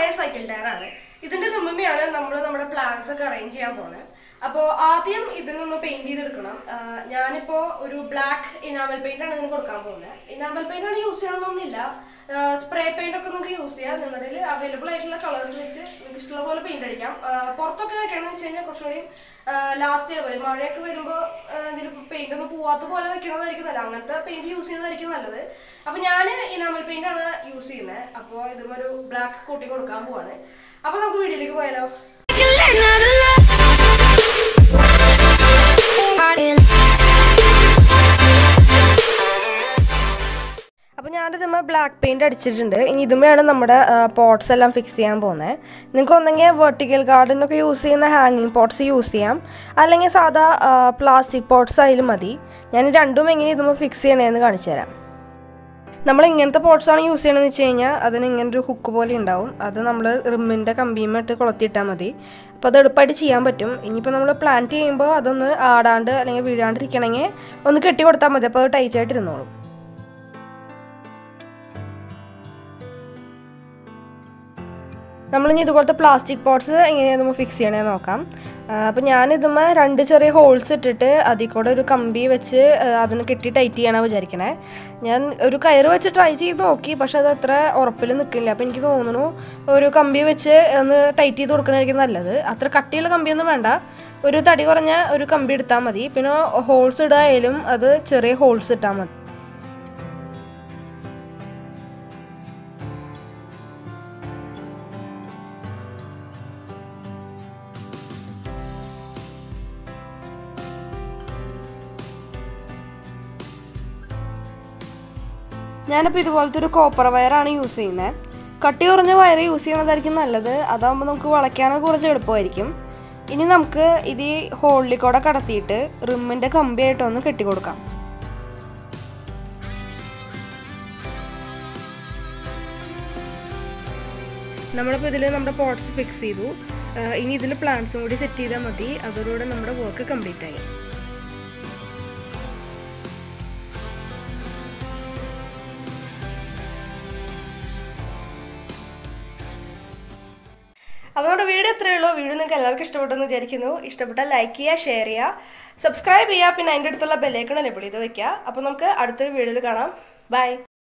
പഴയ സൈക്കിൾ ടയറാണ് ഇതിന്റെ തുമ്പിയാണ് നമ്മൾ നമ്മുടെ പ്ലാൻസ് ഒക്കെ അറേഞ്ച് ചെയ്യാൻ പോണത് അപ്പോൾ ആദ്യം ഇതിനൊന്ന് പെയിന്റ് ചെയ്തെടുക്കണം ആ, ഞാനിപ്പോ ഒരു ബ്ലാക്ക് ഇനാമൽ പെയിന്റ് ആണ് ഇതിന് കൊടുക്കാൻ പോകുന്നത് ഇനാമൽ പെയിന്റ് ആണ് യൂസ് ചെയ്യണമെന്നൊന്നുമില്ല സ്പ്രേ പെയിന്റ് ഒക്കെ നമുക്ക് യൂസ് ചെയ്യാം നിങ്ങളുടെ അവൈലബിൾ ആയിട്ടുള്ള കളേഴ്സ് വെച്ച് നിങ്ങൾക്ക് ഇഷ്ടമുള്ള പോലെ പെയിന്റ് അടിക്കാം ആ, പുറത്തൊക്കെ വെക്കണമെന്ന് വെച്ച് കഴിഞ്ഞാൽ കുറച്ചുകൂടി ലാസ്റ്റ് ഇയർ പോലെ മഴയൊക്കെ വരുമ്പോൾ ഇതിൽ പെയിന്റ് ഒന്നും പോവാത്ത പോലെ വെക്കണതായിരിക്കും നല്ലത് അങ്ങനത്തെ പെയിന്റ് യൂസ് ചെയ്യുന്നതായിരിക്കും നല്ലത് അപ്പൊ ഞാൻ ഇനാമൽ പെയിന്റ് ആണ് യൂസ് ചെയ്യുന്നത് അപ്പോൾ ഇതും ഒരു ബ്ലാക്ക് കോട്ടിങ് കൊടുക്കാൻ പോവാണ് അപ്പൊ നമുക്ക് വീഡിയോയിലേക്ക് പോയാലോ അപ്പോൾ ഞാനിതുമ്മ ബ്ലാക്ക് പെയിന്റ് അടിച്ചിട്ടുണ്ട് ഇനി ഇതുമ്മയാണ് നമ്മുടെ പോട്ട്സ് എല്ലാം ഫിക്സ് ചെയ്യാൻ പോകുന്നത് നിങ്ങൾക്ക് ഒന്നെങ്കിൽ വെർട്ടിക്കൽ ഗാർഡനൊക്കെ യൂസ് ചെയ്യുന്ന ഹാങ്ങിങ് പോട്ട്സ് യൂസ് ചെയ്യാം അല്ലെങ്കിൽ സാധാ പ്ലാസ്റ്റിക് പോട്ട്സ് ആയാലും മതി ഞാൻ രണ്ടും എങ്ങനെ ഇതുമ്മ ഫിക്സ് ചെയ്യണേന്ന് കാണിച്ചു തരാം നമ്മൾ ഇങ്ങനത്തെ പോട്ട്സ് ആണ് യൂസ് ചെയ്യണമെന്ന് വെച്ച് കഴിഞ്ഞാൽ അതിന് ഇങ്ങനെ ഒരു ഹുക്ക് പോലെ ഉണ്ടാവും അത് നമ്മൾ റിമ്മിൻ്റെ കമ്പിയുമായിട്ട് കൊളുത്തിയിട്ടാൽ മതി അപ്പോൾ അത് എളുപ്പമായിട്ട് ചെയ്യാൻ പറ്റും ഇനിയിപ്പോൾ നമ്മൾ പ്ലാന്റ് ചെയ്യുമ്പോൾ അതൊന്ന് ആടാണ്ട് അല്ലെങ്കിൽ വീഴാണ്ടിരിക്കണമെങ്കിൽ ഒന്ന് കെട്ടി കൊടുത്താൽ മതി അപ്പോൾ അത് ടൈറ്റ് ആയിട്ട് ഇരുന്നോളും നമ്മളിനി ഇതുപോലത്തെ പ്ലാസ്റ്റിക് പോട്ട്സ് എങ്ങനെയാണ് നമ്മൾ ഫിക്സ് ചെയ്യണേ നോക്കാം അപ്പോൾ ഞാനിതുമ്മ രണ്ട് ചെറിയ ഹോൾസ് ഇട്ടിട്ട് അതിൽ കൂടെ ഒരു കമ്പി വെച്ച് ആ, അതിന് കെട്ടി ടൈറ്റ് ചെയ്യണമെന്ന് വിചാരിക്കണേ ഞാൻ ഒരു കയറ് വെച്ച് ട്രൈ ചെയ്ത് നോക്കി പക്ഷെ അത് അത്ര ഉറപ്പിൽ നിൽക്കില്ല അപ്പോൾ എനിക്ക് തോന്നുന്നു ഒരു കമ്പി വെച്ച് ഒന്ന് ടൈറ്റ് ചെയ്ത് കൊടുക്കണതായിരിക്കും നല്ലത് അത്ര കട്ടിയുള്ള കമ്പിയൊന്നും വേണ്ട ഒരു തടി കുറഞ്ഞ ഒരു കമ്പി എടുത്താൽ മതി പിന്നെ ഹോൾസ് ഇടായാലും അത് ചെറിയ ഹോൾസ് ഇട്ടാൽ മതി ഞാനിപ്പോൾ ഇതുപോലത്തെ ഒരു കോപ്പർ വയറാണ് യൂസ് ചെയ്യുന്നത് കട്ടി കുറഞ്ഞ വയർ യൂസ് ചെയ്യണതായിരിക്കും നല്ലത് അതാകുമ്പോൾ നമുക്ക് വളയ്ക്കാനൊക്കെ കുറച്ച് എളുപ്പമായിരിക്കും ഇനി നമുക്ക് ഇത് ഈ ഹോളിൽ കൂടെ കടത്തിയിട്ട് റിമ്മിൻ്റെ കമ്പിയായിട്ടൊന്ന് കെട്ടിക്കൊടുക്കാം നമ്മളിപ്പോൾ ഇതിൽ നമ്മുടെ പോട്ട്സ് ഫിക്സ് ചെയ്തു ആ, ഇനി ഇതിൽ പ്ലാന്റ്സും കൂടി സെറ്റ് ചെയ്താൽ മതി അതോടുകൂടെ നമ്മുടെ വർക്ക് കംപ്ലീറ്റ് ആയി അപ്പോൾ നമ്മുടെ വീഡിയോ എത്രയേ ഉള്ളൂ വീഡിയോ നിങ്ങൾക്ക് എല്ലാവർക്കും ഇഷ്ടപ്പെട്ടെന്ന് വിചാരിക്കുന്നു ഇഷ്ടപ്പെട്ടാൽ ലൈക്ക് ചെയ്യുക ഷെയർ ചെയ്യുക സബ്സ്ക്രൈബ് ചെയ്യുക പിന്നെ അതിൻ്റെ അടുത്തുള്ള ബെല്ലൈക്കൺ എനേബിൾ ചെയ്ത് വെക്കുക അപ്പോൾ നമുക്ക് അടുത്തൊരു വീഡിയോയിൽ കാണാം ബൈ